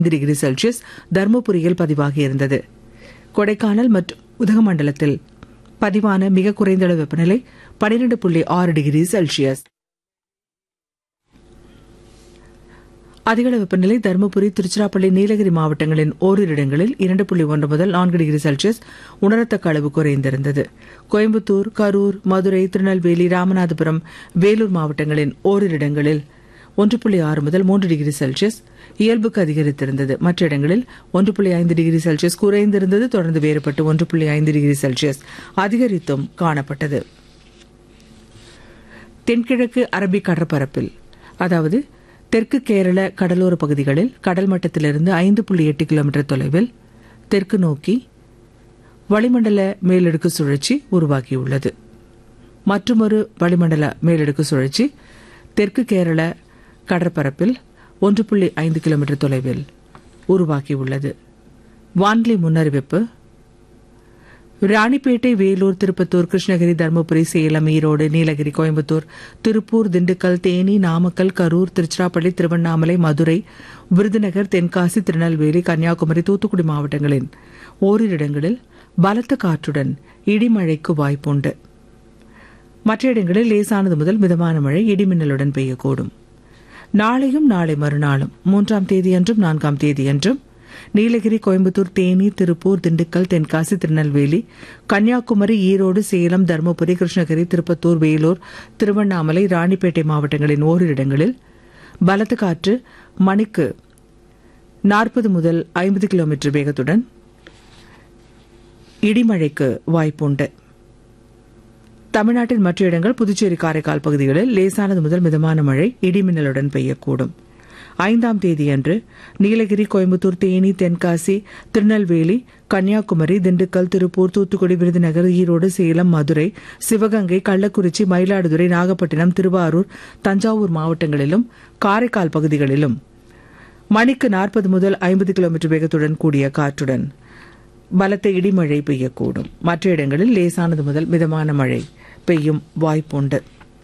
degree Celsius தருமபுரியில் பதிவாகியிருந்தது கொடைக்கானல் மற்றும் உதகமண்டலத்தில் பதிவான மிக குறைந்த அளவு வெப்பநிலை பனிரெண்டு புள்ளி ஆறு டிகிரி செல்சியஸ் அதிகளவு வெப்பநிலை தருமபுரி திருச்சிராப்பள்ளி நீலகிரி மாவட்டங்களின் ஓரிரு இடங்களில் இரண்டு புள்ளி ஒன்று முதல் நான்கு டிகிரி செல்சியஸ் உணரத்தக்க அளவு குறைந்திருந்தது கோயம்புத்தூர் கரூர் மதுரை திருநெல்வேலி ராமநாதபுரம் வேலூர் மாவட்டங்களின் ஓரிரு இடங்களில் ஒன்று புள்ளி ஆறு முதல் மூன்று டிகிரி செல்சியஸ் இயல்புக்கு அதிகரித்திருந்தது மற்ற இடங்களில் ஒன்று புள்ளி ஐந்து டிகிரி செல்சியஸ் குறைந்திருந்தது தொடர்ந்து வேறுபட்டு ஒன்று புள்ளி ஐந்து டிகிரி செல்சியஸ் அதிகரித்தும் காணப்பட்டது தென்கிழக்கு அரபிக் கடற்பரப்பில் அதாவது தெற்கு கேரள கடலோர பகுதிகளில் கடல் மட்டத்திலிருந்து ஐந்து புள்ளி எட்டு கிலோமீட்டர் தொலைவில் தெற்கு நோக்கி வளிமண்டல மேலடுக்கு சுழற்சி உருவாகியுள்ளது மற்றொரு வளிமண்டல மேலடுக்கு சுழற்சி தெற்கு கேரள கடற்பரப்பில் ஒன்று புள்ளி ஐந்து கிலோமீட்டர் தொலைவில் உருவாகியுள்ளது வானிலை முன்னறிவிப்பு ராணிப்பேட்டை வேலூர் திருப்பத்தூர் கிருஷ்ணகிரி தருமபுரி சேலம் ஈரோடு நீலகிரி கோயம்புத்தூர் திருப்பூர் திண்டுக்கல் தேனி நாமக்கல் கரூர் திருச்சிராப்பள்ளி திருவண்ணாமலை மதுரை விருதுநகர் தென்காசி திருநெல்வேலி கன்னியாகுமரி தூத்துக்குடி மாவட்டங்களின் ஓரிரு இடங்களில் பலத்த காற்றுடன் இடிமழைக்கு வாய்ப்புண்டு மற்ற இடங்களில் லேசானது முதல் மிதமான மழை இடிமின்னலுடன் பெய்யக்கூடும் நாளையும் நாளை மறுநாளும் மூன்றாம் தேதியன்றும் நான்காம் தேதியன்றும் நீலகிரி கோயம்புத்தூர் தேனி திருப்பூர் திண்டுக்கல் தென்காசி திருநெல்வேலி கன்னியாகுமரி ஈரோடு சேலம் தருமபுரி கிருஷ்ணகிரி திருப்பத்தூர் வேலூர் திருவண்ணாமலை ராணிப்பேட்டை மாவட்டங்களின் ஓரிரு இடங்களில் பலத்த காற்று மணிக்கு நாற்பது முதல் ஐம்பது கிலோமீட்டர் வேகத்துடன் இடிமழைக்கு வாய்ப்புண்டு தமிழ்நாட்டின் மற்ற இடங்கள் புதுச்சேரி காரைக்கால் பகுதிகளில் லேசானது முதல் மிதமான மழை இடிமின்னலுடன் பெய்யக்கூடும் ஐந்தாம் தேதியன்று நீலகிரி கோயம்புத்தூர் தேனி தென்காசி திருநெல்வேலி கன்னியாகுமரி திண்டுக்கல் திருப்பூர் தூத்துக்குடி விருதுநகர் ஈரோடு சேலம் மதுரை சிவகங்கை கள்ளக்குறிச்சி மயிலாடுதுறை நாகப்பட்டினம் திருவாரூர் தஞ்சாவூர் மாவட்டங்களிலும் காரைக்கால் பகுதிகளிலும் மணிக்கு நாற்பது முதல் ஐம்பது கிலோமீட்டர் வேகத்துடன் கூடிய காற்றுடன் பலத்த இடிமழை பெய்யக்கூடும் மற்ற இடங்களில் லேசானது முதல் மிதமான மழை பெய்யும் வாய்ப்புண்டு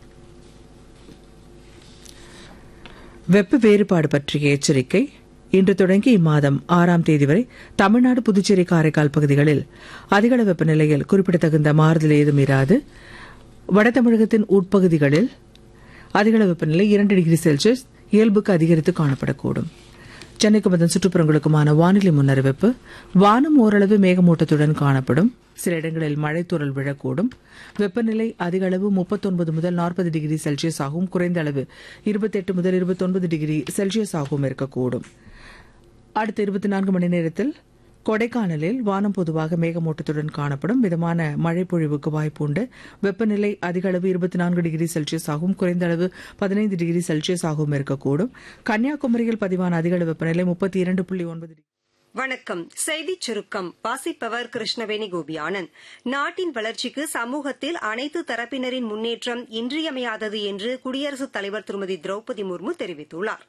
வெப்ப வேறுபாடு பற்றிய எச்சரிக்கை இன்று தொடங்கி இம்மாதம் ஆறாம் தேதி வரை தமிழ்நாடு புதுச்சேரி காரைக்கால் பகுதிகளில் அதிகள வெப்பநிலையில் குறிப்பிடத்தகுந்த மாறுதல் ஏதும் இராது வட தமிழகத்தின் உட்பகுதிகளில் அதிகள வெப்பநிலை இரண்டு டிகிரி செல்சியஸ் இயல்புக்கு அதிகரித்து காணப்படக்கூடும் சென்னைக்கு அதன் சுற்றுப்புறங்களுக்குமான வானிலை முன்னறிவிப்பு வானம் ஓரளவு மேகமூட்டத்துடன் காணப்படும் சில இடங்களில் மழைத்தூறல் விழக்கூடும் வெப்பநிலை அதிக அளவு முப்பத்தொன்பது முதல் நாற்பது டிகிரி செல்சியஸ் ஆகவும் குறைந்த அளவு இருபத்தெட்டு முதல் இருபத்தொன்பது டிகிரி செல்சியஸ் ஆகவும் இருக்கக்கூடும் அடுத்த இருபத்தி நான்கு மணி நேரத்தில் கொடைக்கானலில் வானம் பொதுவாக மேகமூட்டத்துடன் காணப்படும் மிதமான மழை பொழிவுக்கு வாய்ப்பு உண்டு வெப்பநிலை அதிக அளவு இருபத்தி நான்கு டிகிரி செல்சியஸ் ஆகும் குறைந்த அளவு பதினைந்து டிகிரி செல்சியஸ் ஆகவும் இருக்கக்கூடும் கன்னியாகுமரியில் பதிவான அதிக அளவு வெப்பநிலை முப்பத்தி இரண்டு புள்ளி ஒன்பது வணக்கம் செய்திச் சுருக்கம் வாசிப்பவர் கிருஷ்ணவேணி கோபியானந்த் நாட்டின் வளர்ச்சிக்கு சமூகத்தில் அனைத்து தரப்பினரின் முன்னேற்றம் இன்றியமையாதது என்று குடியரசுத் தலைவர் திருமதி திரௌபதி முர்மு தெரிவித்துள்ளாா்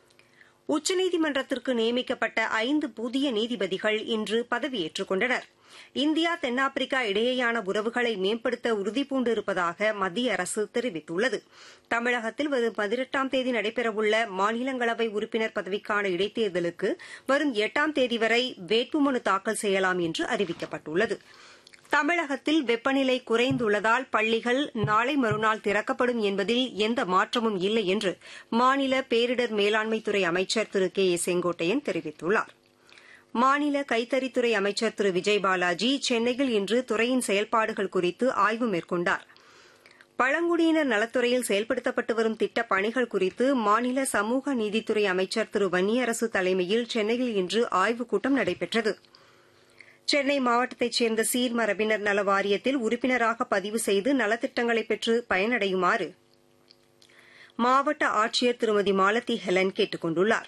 உச்சநீதிமன்றத்திற்கு நியமிக்கப்பட்ட ஐந்து புதிய நீதிபதிகள் இன்று பதவியேற்றுக் கொண்டனர் இந்தியா தென்னாப்பிரிக்கா இடையேயான உறவுகளை மேம்படுத்த உறுதிபூண்டிருப்பதாக மத்திய அரசு தெரிவித்துள்ளது தமிழகத்தில் வரும் பதினெட்டாம் தேதி நடைபெறவுள்ள மாநிலங்களவை உறுப்பினர் பதவிக்கான இடைத்தேர்தலுக்கு வரும் எட்டாம் தேதி வரை வேட்புமனு தாக்கல் செய்யலாம் என்று அறிவிக்கப்பட்டுள்ளது தமிழகத்தில் வெப்பநிலை குறைந்துள்ளதால் பள்ளிகள் நாளை மறுநாள் திறக்கப்படும் என்பதில் எந்த மாற்றமும் இல்லை என்று மாநில பேரிடர் மேலாண்மைத்துறை அமைச்சர் திரு கே ஏ செங்கோட்டையன் தெரிவித்துள்ளார் மாநில கைத்தறித்துறை அமைச்சர் திரு விஜய் பாலாஜி சென்னையில் இன்று துறையின் செயல்பாடுகள் குறித்து ஆய்வு மேற்கொண்டார் பழங்குடியினர் நலத்துறையில் செயல்படுத்தப்பட்டு வரும் திட்டப் பணிகள் குறித்து மாநில சமூக நீதித்துறை அமைச்சர் திரு வன்னியரசு தலைமையில் சென்னையில் இன்று ஆய்வுக் கூட்டம் நடைபெற்றது சென்னை மாவட்டத்தைச் சேர்ந்த சீர்மரபினர் நல வாரியத்தில் உறுப்பினராக பதிவு செய்து நலத்திட்டங்களை பெற்று பயனடையுமாறு மாவட்ட ஆட்சியர் திருமதி மாலதி ஹெலன் கேட்டுக் கொண்டுள்ளார்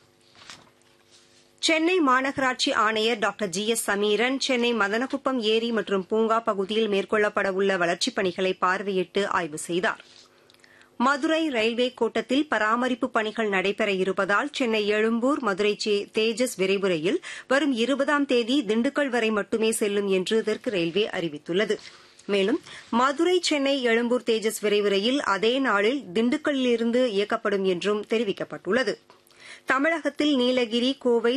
சென்னை மாநகராட்சி ஆணையர் doctor G S Sameeran Chennai Madanakuppam ஏரி மற்றும் பூங்கா பகுதியில் மேற்கொள்ளப்பட உள்ள வளர்ச்சிப் பணிகளை பார்வையிட்டு ஆய்வு செய்தார் மதுரை ரயில்வே கோட்டத்தில் பராமரிப்பு பணிகள் நடைபெற இருப்பதால் சென்னை எழும்பூர் மதுரை தேஜஸ் விரைவு ரயில் வரும் இருபதாம் தேதி திண்டுக்கல் வரை மட்டுமே செல்லும் என்று தெற்கு ரயில்வே அறிவித்துள்ளது மேலும் மதுரை சென்னை எழும்பூர் தேஜஸ் விரைவு ரயில் அதே நாளில் திண்டுக்கல்லிருந்து இயக்கப்படும் என்றும் தெரிவிக்கப்பட்டுள்ளது தமிழகத்தில் நீலகிரி கோவை